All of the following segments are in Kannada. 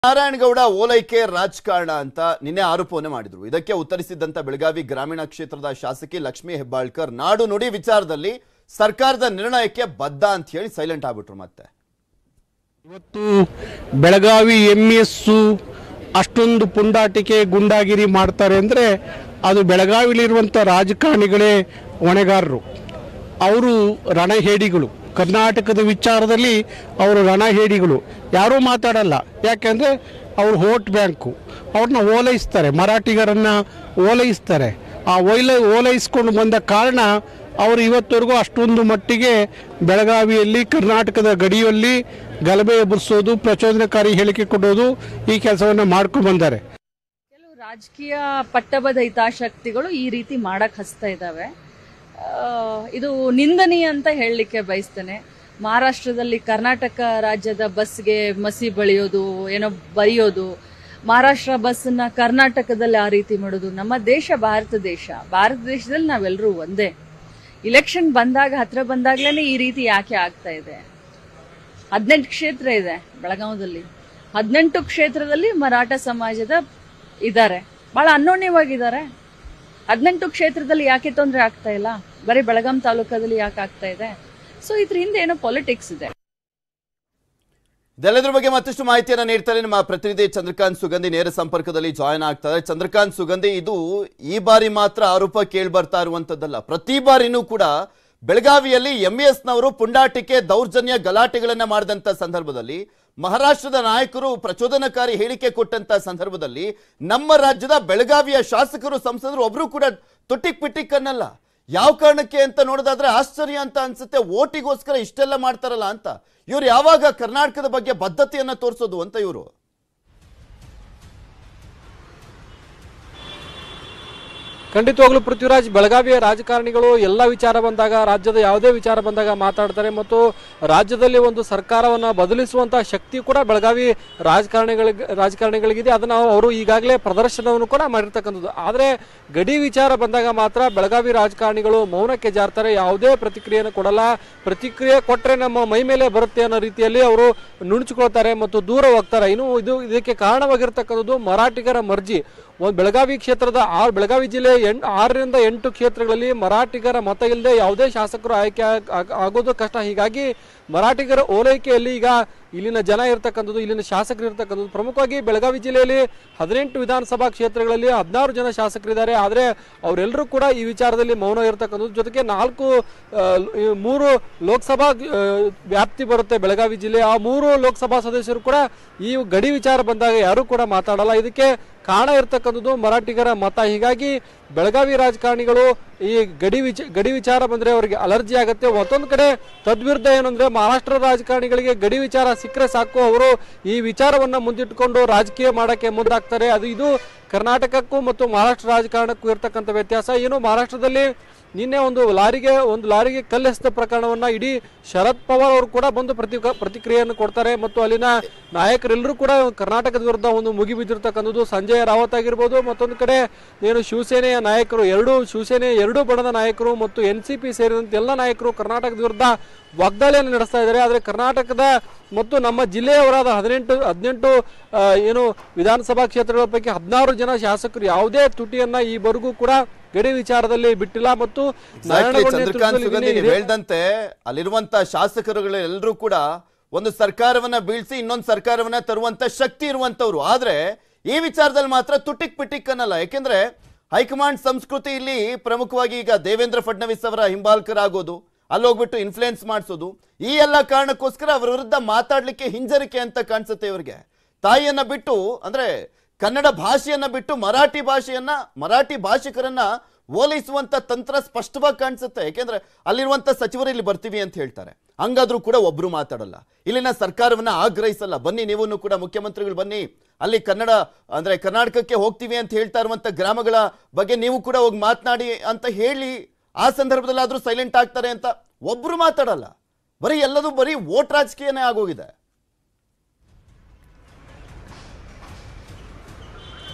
ನಾರಾಯಣಗೌಡ ಓಲೈಕೆ ರಾಜಕಾರಣ ಅಂತ ನಿನ್ನೆ ಆರೋಪವನ್ನೇ ಮಾಡಿದ್ರು ಇದಕ್ಕೆ ಉತ್ತರಿಸಿದ್ದಂತ ಬೆಳಗಾವಿ ಗ್ರಾಮೀಣ ಕ್ಷೇತ್ರದ ಶಾಸಕಿ ಲಕ್ಷ್ಮೀ ಹೆಬ್ಬಾಳ್ಕರ್ ನಾಡು ನುಡಿ ವಿಚಾರದಲ್ಲಿ ಸರ್ಕಾರದ ನಿರ್ಣಯಕ್ಕೆ ಬದ್ಧ ಅಂತ ಹೇಳಿ ಸೈಲೆಂಟ್ ಆಗ್ಬಿಟ್ರು ಮತ್ತೆ ಇವತ್ತು ಬೆಳಗಾವಿ ಎಂ ಎಸ್ಸು ಅಷ್ಟೊಂದು ಪುಂಡಾಟಿಕೆ ಗುಂಡಾಗಿರಿ ಮಾಡ್ತಾರೆ ಅಂದರೆ ಅದು ಬೆಳಗಾವಿಲಿರುವಂಥ ರಾಜಕಾರಣಿಗಳೇ ಹೊಣೆಗಾರರು ಅವರು ರಣಹೇಡಿಗಳು ಕರ್ನಾಟಕದ ವಿಚಾರದಲ್ಲಿ ಅವರು ರಣಹೇಡಿಗಳು ಯಾರೂ ಮಾತಾಡಲ್ಲ ಯಾಕೆಂದರೆ ಅವರು ವೋಟ್ ಬ್ಯಾಂಕು ಅವ್ರನ್ನ ಓಲೈಸ್ತಾರೆ ಮರಾಠಿಗರನ್ನು ಓಲೈಸ್ತಾರೆ ಆ ಓಲೈ ಓಲೈಸ್ಕೊಂಡು ಬಂದ ಕಾರಣ ಅವರು ಇವತ್ತವರೆಗೂ ಅಷ್ಟೊಂದು ಮಟ್ಟಿಗೆ ಬೆಳಗಾವಿಯಲ್ಲಿ ಕರ್ನಾಟಕದ ಗಡಿಯಲ್ಲಿ ಗಲಭೆ ಎಬ್ಬರಿಸೋದು ಪ್ರಚೋದನಕಾರಿ ಹೇಳಿಕೆ ಕೊಡೋದು ಈ ಕೆಲಸವನ್ನು ಮಾಡ್ಕೊಂಡು ಬಂದ್ದಾರೆ ಕೆಲವು ರಾಜಕೀಯ ಪಟ್ಟಬದ್ಧ ಹಿತಾಸಕ್ತಿಗಳು ಈ ರೀತಿ ಮಾಡಕ್ ಹಸ್ತಾ ಇದ್ದಾವೆ ಆ, ಇದು ನಿಂದನೀಯ ಅಂತ ಹೇಳಲಿಕ್ಕೆ ಬಯಸ್ತೇನೆ ಮಹಾರಾಷ್ಟ್ರದಲ್ಲಿ ಕರ್ನಾಟಕ ರಾಜ್ಯದ ಬಸ್ಗೆ ಮಸಿ ಬಳಿಯೋದು ಏನೋ ಬರೆಯೋದು ಮಹಾರಾಷ್ಟ್ರ ಬಸ್ಸನ್ನ ಕರ್ನಾಟಕದಲ್ಲಿ ಆ ರೀತಿ ಮಾಡೋದು ನಮ್ಮ ದೇಶ ಭಾರತ ದೇಶ ಭಾರತ ದೇಶದಲ್ಲಿ ನಾವೆಲ್ಲರೂ ಒಂದೇ ಇಲೆಕ್ಷನ್ ಬಂದಾಗ ಹತ್ರ ಬಂದಾಗ್ಲೇ ಈ ರೀತಿ ಯಾಕೆ ಆಗ್ತಾ ಇದೆ ಹದಿನೆಂಟು ಕ್ಷೇತ್ರ ಇದೆ ಬೆಳಗಾವದಲ್ಲಿ ಹದಿನೆಂಟು ಕ್ಷೇತ್ರದಲ್ಲಿ ಮರಾಠ ಸಮಾಜದ ಇದ್ದಾರೆ ಬಹಳ ಅನ್ಯೋನ್ಯವಾಗಿದ್ದಾರೆ ಹದಿನೆಂಟು ಕ್ಷೇತ್ರದಲ್ಲಿ ಯಾಕೆ ತೊಂದರೆ ಆಗ್ತಾ ಇಲ್ಲ ಬರೀ ಬೆಳಗಾಂ ತಾಲೂಕದಲ್ಲಿ ಯಾಕೆ ಆಗ್ತಾ ಇದೆ ಸೊ ಇದ್ರ ಹಿಂದೆ ಏನೋ ಪಾಲಿಟಿಕ್ಸ್ ಇದೆ ಇದೆಲ್ಲದ್ರ ಬಗ್ಗೆ ಮತ್ತಷ್ಟು ಮಾಹಿತಿಯನ್ನ ನೀಡ್ತಾರೆ ನಮ್ಮ ಪ್ರತಿನಿಧಿ ಚಂದ್ರಕಾಂತ್ ಸುಗಂಧಿ ನೇರ ಸಂಪರ್ಕದಲ್ಲಿ ಜಾಯ್ನ್ ಆಗ್ತಾರೆ ಚಂದ್ರಕಾಂತ್ ಸುಗಂಧಿ ಇದು ಈ ಬಾರಿ ಮಾತ್ರ ಆರೋಪ ಕೇಳಿ ಬರ್ತಾ ಇರುವಂತದ್ದಲ್ಲ ಪ್ರತಿ ಬಾರಿನೂ ಕೂಡ ಬೆಳಗಾವಿಯಲ್ಲಿ ಎಂಎಸ್ ನವರು ಪುಂಡಾಟಿಕೆ ದೌರ್ಜನ್ಯ ಗಲಾಟೆಗಳನ್ನ ಮಾಡಿದಂತ ಸಂದರ್ಭದಲ್ಲಿ ಮಹಾರಾಷ್ಟ್ರದ ನಾಯಕರು ಪ್ರಚೋದನಕಾರಿ ಹೇಳಿಕೆ ಕೊಟ್ಟಂತ ಸಂದರ್ಭದಲ್ಲಿ ನಮ್ಮ ರಾಜ್ಯದ ಬೆಳಗಾವಿಯ ಶಾಸಕರು ಸಂಸದರು ಒಬ್ರು ಕೂಡ ತುಟಿಕ್ ಪಿಟಿಕ್ ಅನ್ನಲ್ಲ ಯಾವ ಕಾರಣಕ್ಕೆ ಅಂತ ನೋಡೋದಾದ್ರೆ ಆಶ್ಚರ್ಯ ಅಂತ ಅನ್ಸುತ್ತೆ ಓಟಿಗೋಸ್ಕರ ಇಷ್ಟೆಲ್ಲ ಮಾಡ್ತಾರಲ್ಲ ಅಂತ ಇವ್ರು ಯಾವಾಗ ಕರ್ನಾಟಕದ ಬಗ್ಗೆ ಬದ್ಧತೆಯನ್ನ ತೋರಿಸೋದು ಅಂತ ಇವರು ಖಂಡಿತವಾಗ್ಲೂ ಪೃಥ್ವಿರಾಜ್ ಬೆಳಗಾವಿಯ ರಾಜಕಾರಣಿಗಳು ಎಲ್ಲ ವಿಚಾರ ಬಂದಾಗ ರಾಜ್ಯದ ಯಾವುದೇ ವಿಚಾರ ಬಂದಾಗ ಮಾತಾಡ್ತಾರೆ ಮತ್ತು ರಾಜ್ಯದಲ್ಲಿ ಒಂದು ಸರ್ಕಾರವನ್ನು ಬದಲಿಸುವಂತಹ ಶಕ್ತಿ ಕೂಡ ಬೆಳಗಾವಿ ರಾಜಕಾರಣಿಗಳಿಗೆ ರಾಜಕಾರಣಿಗಳಿಗಿದೆ ಅದನ್ನು ಅವರು ಈಗಾಗಲೇ ಪ್ರದರ್ಶನವನ್ನು ಕೂಡ ಮಾಡಿರ್ತಕ್ಕಂಥದ್ದು ಆದರೆ ಗಡಿ ವಿಚಾರ ಬಂದಾಗ ಮಾತ್ರ ಬೆಳಗಾವಿ ರಾಜಕಾರಣಿಗಳು ಮೌನಕ್ಕೆ ಜಾರ್ತಾರೆ ಯಾವುದೇ ಪ್ರತಿಕ್ರಿಯೆಯನ್ನು ಕೊಡಲ್ಲ ಪ್ರತಿಕ್ರಿಯೆ ಕೊಟ್ಟರೆ ನಮ್ಮ ಮೈ ಮೇಲೆ ಬರುತ್ತೆ ಅನ್ನೋ ರೀತಿಯಲ್ಲಿ ಅವರು ನುಣುಚಿಕೊಳ್ತಾರೆ ಮತ್ತು ದೂರ ಹೋಗ್ತಾರೆ ಇನ್ನು ಇದು ಇದಕ್ಕೆ ಕಾರಣವಾಗಿರ್ತಕ್ಕಂಥದ್ದು ಮರಾಠಿಗರ ಮರ್ಜಿ ಒಂದು ಬೆಳಗಾವಿ ಕ್ಷೇತ್ರದ ಆರು ಬೆಳಗಾವಿ ಜಿಲ್ಲೆ ಎಂಟು ಆರರಿಂದ ಎಂಟು ಕ್ಷೇತ್ರಗಳಲ್ಲಿ ಮರಾಠಿಗರ ಮತ ಇಲ್ಲದೆ ಯಾವುದೇ ಶಾಸಕರು ಆಯ್ಕೆ ಆಗ್- ಆಗ್- ಆಗೋದು ಕಷ್ಟ ಹೀಗಾಗಿ ಮರಾಠಿಗರ ಓಲೈಕೆಯಲ್ಲಿ ಈಗ ಇಲ್ಲಿನ ಜನ ಇರ್ತಕ್ಕಂಥದ್ದು ಇಲ್ಲಿನ ಶಾಸಕರು ಇರ್ತಕ್ಕಂಥದ್ದು ಪ್ರಮುಖವಾಗಿ ಬೆಳಗಾವಿ ಜಿಲ್ಲೆಯಲ್ಲಿ ಹದಿನೆಂಟು ವಿಧಾನಸಭಾ ಕ್ಷೇತ್ರಗಳಲ್ಲಿ ಹದಿನಾರು ಜನ ಶಾಸಕರಿದ್ದಾರೆ ಆದರೆ ಅವರೆಲ್ಲರೂ ಕೂಡ ಈ ವಿಚಾರದಲ್ಲಿ ಮೌನ ಇರ್ತಕ್ಕಂಥದ್ದು ಜೊತೆಗೆ ನಾಲ್ಕು ಆ, ಈ ಮೂರು ಲೋಕಸಭಾ ಆ, ವ್ಯಾಪ್ತಿ ಬರುತ್ತೆ ಬೆಳಗಾವಿ ಜಿಲ್ಲೆ ಆ ಮೂರು ಲೋಕಸಭಾ ಸದಸ್ಯರು ಕೂಡ ಈ ಗಡಿ ವಿಚಾರ ಬಂದಾಗ ಯಾರೂ ಕೂಡ ಮಾತಾಡಲ್ಲ ಇದಕ್ಕೆ ಕಾರಣ ಇರ್ತಕ್ಕಂಥದ್ದು ಮರಾಠಿಗರ ಮತ ಹೀಗಾಗಿ ಬೆಳಗಾವಿ ರಾಜಕಾರಣಿಗಳು ಈ ಗಡಿ ವಿಚ ಗಡಿ ವಿಚಾರ ಬಂದ್ರೆ ಅವರಿಗೆ ಅಲರ್ಜಿ ಆಗುತ್ತೆ ಮತ್ತೊಂದು ಕಡೆ ತದ್ವಿರುದ್ಧ ಏನಂದ್ರೆ ಮಹಾರಾಷ್ಟ್ರ ರಾಜಕಾರಣಿಗಳಿಗೆ ಗಡಿ ವಿಚಾರ ಸಿಕ್ಕರೆ ಸಾಕು ಅವರು ಈ ವಿಚಾರವನ್ನ ಮುಂದಿಟ್ಟುಕೊಂಡು ರಾಜಕೀಯ ಮಾಡಕ್ಕೆ ಮುಂದಾಗ್ತಾರೆ ಅದು ಇದು ಕರ್ನಾಟಕಕ್ಕೂ ಮತ್ತು ಮಹಾರಾಷ್ಟ್ರ ರಾಜಕಾರಣಕ್ಕೂ ಇರ್ತಕ್ಕಂಥ ವ್ಯತ್ಯಾಸ ಏನು ಮಹಾರಾಷ್ಟ್ರದಲ್ಲಿ ನಿನ್ನೆ ಒಂದು ಲಾರಿಗೆ ಒಂದು ಲಾರಿಗೆ ಕಲ್ಲೆಸೆದ ಪ್ರಕರಣವನ್ನ ಇಡೀ ಶರದ್ ಪವಾರ್ ಅವರು ಕೂಡ ಬಂದು ಪ್ರತಿ ಪ್ರತಿಕ್ರಿಯೆಯನ್ನು ಕೊಡ್ತಾರೆ ಮತ್ತು ಅಲ್ಲಿನ ನಾಯಕರೆಲ್ಲರೂ ಕೂಡ ಕರ್ನಾಟಕದ ವಿರುದ್ಧ ಒಂದು ಮುಗಿ ಬಿದ್ದಿರ್ತಕ್ಕಂಥದ್ದು ಸಂಜಯ್ ರಾವತ್ ಆಗಿರ್ಬೋದು ಮತ್ತೊಂದು ಕಡೆ ಏನು ಶಿವಸೇನೆಯ ನಾಯಕರು ಎರಡೂ ಶಿವಸೇನೆ ಎರಡೂ ಬಣದ ನಾಯಕರು ಮತ್ತು ಎನ್ ಸಿ ಪಿ ಸೇರಿದಂತೆ ಎಲ್ಲ ನಾಯಕರು ಕರ್ನಾಟಕದ ವಿರುದ್ಧ ವಾಗ್ದಾಳಿಯನ್ನು ನಡೆಸ್ತಾ ಇದ್ದಾರೆ ಆದರೆ ಕರ್ನಾಟಕದ ಮತ್ತು ನಮ್ಮ ಜಿಲ್ಲೆಯವರಾದ ಹದಿನೆಂಟು ಹದಿನೆಂಟು ಆ, ಏನು ವಿಧಾನಸಭಾ ಕ್ಷೇತ್ರಗಳ ಪೈಕಿ ಹದಿನಾರು ಜನ ಶಾಸಕರು ಯಾವುದೇ ತುಟಿಯನ್ನ ಈವರೆಗೂ ಕೂಡ ಗಡಿ ವಿಚಾರದಲ್ಲಿ ಬಿಟ್ಟಿಲ್ಲ ಮತ್ತು ನಾರಾಯಣಗೌಡ ಚಂದ್ರಕಾಂತ್ ನೇತೃತ್ವದಲ್ಲಿ ಸುಗಂಧಿ ಇದೇ- ನೀವು ಹೇಳ್ದಂತೆ ಅಲ್ಲಿರುವಂತ ಶಾಸಕರುಗಳು ಎಲ್ಲರೂ ಕೂಡ ಒಂದು ಸರ್ಕಾರವನ್ನ ಬೀಳ್ಸಿ ಇನ್ನೊಂದು ಸರ್ಕಾರವನ್ನ ತರುವಂತ ಶಕ್ತಿ ಇರುವಂತವ್ರು ಆದ್ರೆ ಈ ವಿಚಾರದಲ್ಲಿ ಮಾತ್ರ ತುಟಿಕ್ ಪಿಟಿಕ್ ಅನ್ನಲ್ಲ ಯಾಕೆಂದ್ರೆ ಹೈಕಮಾಂಡ್ ಸಂಸ್ಕೃತಿ ಇಲ್ಲಿ ಪ್ರಮುಖವಾಗಿ ಈಗ ದೇವೇಂದ್ರ ಫಡ್ನವೀಸ್ ಅವರ ಹಿಂಬಾಲಕರಾಗೋದು ಅಲ್ಲಿ ಹೋಗ್ಬಿಟ್ಟು ಇನ್ಫ್ಲುಯೆನ್ಸ್ ಮಾಡಿಸೋದು ಈ ಎಲ್ಲ ಕಾರಣಕ್ಕೋಸ್ಕರ ಅವರ ವಿರುದ್ಧ ಮಾತಾಡ್ಲಿಕ್ಕೆ ಹಿಂಜರಿಕೆ ಅಂತ ಕಾಣಿಸುತ್ತೆ ಇವರಿಗೆ ತಾಯಿಯನ್ನ ಬಿಟ್ಟು ಅಂದ್ರೆ ಕನ್ನಡ ಭಾಷೆಯನ್ನ ಬಿಟ್ಟು ಮರಾಠಿ ಭಾಷೆಯನ್ನ ಮರಾಠಿ ಭಾಷಿಕರನ್ನ ಓಲೈಸುವಂತ ತಂತ್ರ ಸ್ಪಷ್ಟವಾಗಿ ಕಾಣಿಸುತ್ತೆ ಯಾಕೆಂದ್ರೆ ಅಲ್ಲಿರುವಂತ ಸಚಿವರು ಇಲ್ಲಿ ಬರ್ತೀವಿ ಅಂತ ಹೇಳ್ತಾರೆ ಹಂಗಾದ್ರೂ ಕೂಡ ಒಬ್ರು ಮಾತಾಡಲ್ಲ ಇಲ್ಲಿನ ಸರ್ಕಾರವನ್ನ ಆಗ್ರಹಿಸಲ್ಲ ಬನ್ನಿ ನೀವು ಕೂಡ ಮುಖ್ಯಮಂತ್ರಿಗಳು ಬನ್ನಿ ಅಲ್ಲಿ ಕನ್ನಡ ಅಂದ್ರೆ ಕರ್ನಾಟಕಕ್ಕೆ ಹೋಗ್ತೀವಿ ಅಂತ ಹೇಳ್ತಾ ಇರುವಂತ ಗ್ರಾಮಗಳ ಬಗ್ಗೆ ನೀವು ಕೂಡ ಹೋಗಿ ಮಾತನಾಡಿ ಅಂತ ಹೇಳಿ ಆ ಸಂದರ್ಭದಲ್ಲಾದ್ರೂ ಸೈಲೆಂಟ್ ಆಗ್ತಾರೆ ಅಂತ ಒಬ್ರು ಮಾತಾಡಲ್ಲ ಬರೀ ಎಲ್ಲದೂ ಬರೀ ವೋಟ್ ರಾಜಕೀಯನೇ ಆಗೋಗಿದೆ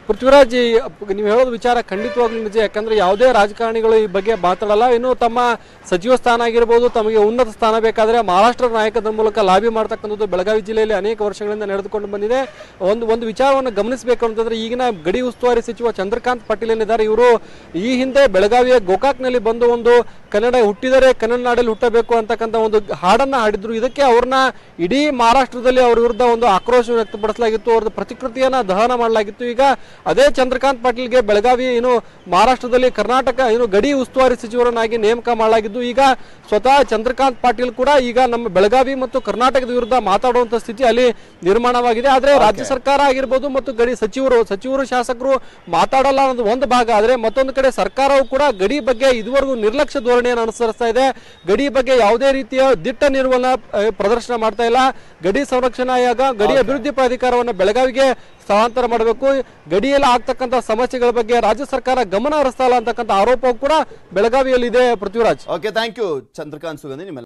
ಪೃಥ್ವಿರಾಜ್ ಈ ನೀವು ಹೇಳೋದು ವಿಚಾರ ಖಂಡಿತವಾಗ್ಲೂ ನಿಜ ಯಾಕಂದ್ರೆ ಯಾವುದೇ ರಾಜಕಾರಣಿಗಳು ಈ ಬಗ್ಗೆ ಮಾತಾಡಲ್ಲ ಇನ್ನು ತಮ್ಮ ಸಚಿವ ಸ್ಥಾನ ಆಗಿರ್ಬೋದು ತಮಗೆ ಉನ್ನತ ಸ್ಥಾನ ಬೇಕಾದ್ರೆ ಮಹಾರಾಷ್ಟ್ರ ನಾಯಕರ ಮೂಲಕ ಲಾಬಿ ಮಾಡ್ತಕ್ಕಂಥದ್ದು ಬೆಳಗಾವಿ ಜಿಲ್ಲೆಯಲ್ಲಿ ಅನೇಕ ವರ್ಷಗಳಿಂದ ನಡೆದುಕೊಂಡು ಬಂದಿದೆ ಒಂದು ಒಂದು ವಿಚಾರವನ್ನು ಗಮನಿಸಬೇಕು ಅಂತಂದ್ರೆ ಈಗಿನ ಗಡಿ ಉಸ್ತುವಾರಿ ಸಚಿವ ಚಂದ್ರಕಾಂತ್ ಪಾಟೀಲ್ ಏನಿದ್ದಾರೆ ಇವರು ಈ ಹಿಂದೆ ಬೆಳಗಾವಿಯ ಗೋಕಾಕ್ನಲ್ಲಿ ಬಂದು ಒಂದು ಕನ್ನಡ ಹುಟ್ಟಿದರೆ ಕನ್ನಡ ನಾಡಲ್ಲಿ ಹುಟ್ಟಬೇಕು ಅಂತಕ್ಕಂಥ ಒಂದು ಹಾಡನ್ನ ಹಾಡಿದ್ರು ಇದಕ್ಕೆ ಅವ್ರನ್ನ ಇಡೀ ಮಹಾರಾಷ್ಟ್ರದಲ್ಲಿ ಅವ್ರ ವಿರುದ್ಧ ಒಂದು ಆಕ್ರೋಶ ವ್ಯಕ್ತಪಡಿಸಲಾಗಿತ್ತು ಅವ್ರದ್ದು ಪ್ರತಿಕೃತಿಯನ್ನ ದಹನ ಮಾಡಲಾಗಿತ್ತು ಈಗ ಅದೇ ಚಂದ್ರಕಾಂತ್ ಪಾಟೀಲ್ಗೆ ಬೆಳಗಾವಿ ಏನು ಮಹಾರಾಷ್ಟ್ರದಲ್ಲಿ ಕರ್ನಾಟಕ ಏನು ಗಡಿ ಉಸ್ತುವಾರಿ ಸಚಿವರನ್ನಾಗಿ ನೇಮಕ ಮಾಡಲಾಗಿದ್ದು ಈಗ ಸ್ವತಃ ಚಂದ್ರಕಾಂತ್ ಪಾಟೀಲ್ ಕೂಡ ಈಗ ನಮ್ಮ ಬೆಳಗಾವಿ ಮತ್ತು ಕರ್ನಾಟಕದ ವಿರುದ್ಧ ಮಾತಾಡುವಂತ ಸ್ಥಿತಿ ಅಲ್ಲಿ ನಿರ್ಮಾಣವಾಗಿದೆ ಆದ್ರೆ ರಾಜ್ಯ ಸರ್ಕಾರ ಆಗಿರ್ಬೋದು ಮತ್ತು ಗಡಿ ಸಚಿವರು ಸಚಿವರು ಶಾಸಕರು ಮಾತಾಡಲ್ಲ ಅನ್ನೋದು ಒಂದು ಭಾಗ ಆದ್ರೆ ಮತ್ತೊಂದು ಕಡೆ ಸರ್ಕಾರವು ಕೂಡ ಗಡಿ ಬಗ್ಗೆ ಇದುವರೆಗೂ ನಿರ್ಲಕ್ಷ್ಯ ಧೋರಣೆಯನ್ನು ಅನುಸರಿಸ್ತಾ ಇದೆ ಗಡಿ ಬಗ್ಗೆ ಯಾವುದೇ ರೀತಿಯ ದಿಟ್ಟ ನಿರ್ವಹಣಾ ಆ, ಪ್ರದರ್ಶನ ಮಾಡ್ತಾ ಇಲ್ಲ ಗಡಿ ಸಂರಕ್ಷಣಾ ಆಯೋಗ ಗಡಿ ಅಭಿವೃದ್ಧಿ ಪ್ರಾಧಿಕಾರವನ್ನು ಬೆಳಗಾವಿಗೆ ಸ್ಥಳಾಂತರ ಮಾಡಬೇಕು ಗಡಿಯಲ್ಲಿ ಆಗ್ತಕ್ಕಂಥ ಸಮಸ್ಯೆಗಳ ಬಗ್ಗೆ ರಾಜ್ಯ ಸರ್ಕಾರ ಗಮನ ಹರಿಸ್ತಾ ಇಲ್ಲ ಅಂತಕ್ಕಂಥ ಆರೋಪ ಕೂಡ ಬೆಳಗಾವಿಯಲ್ಲಿ ಇದೆ Prithviraj okay thank you Chandrakant Sugandhi ನಿಮ್ಮ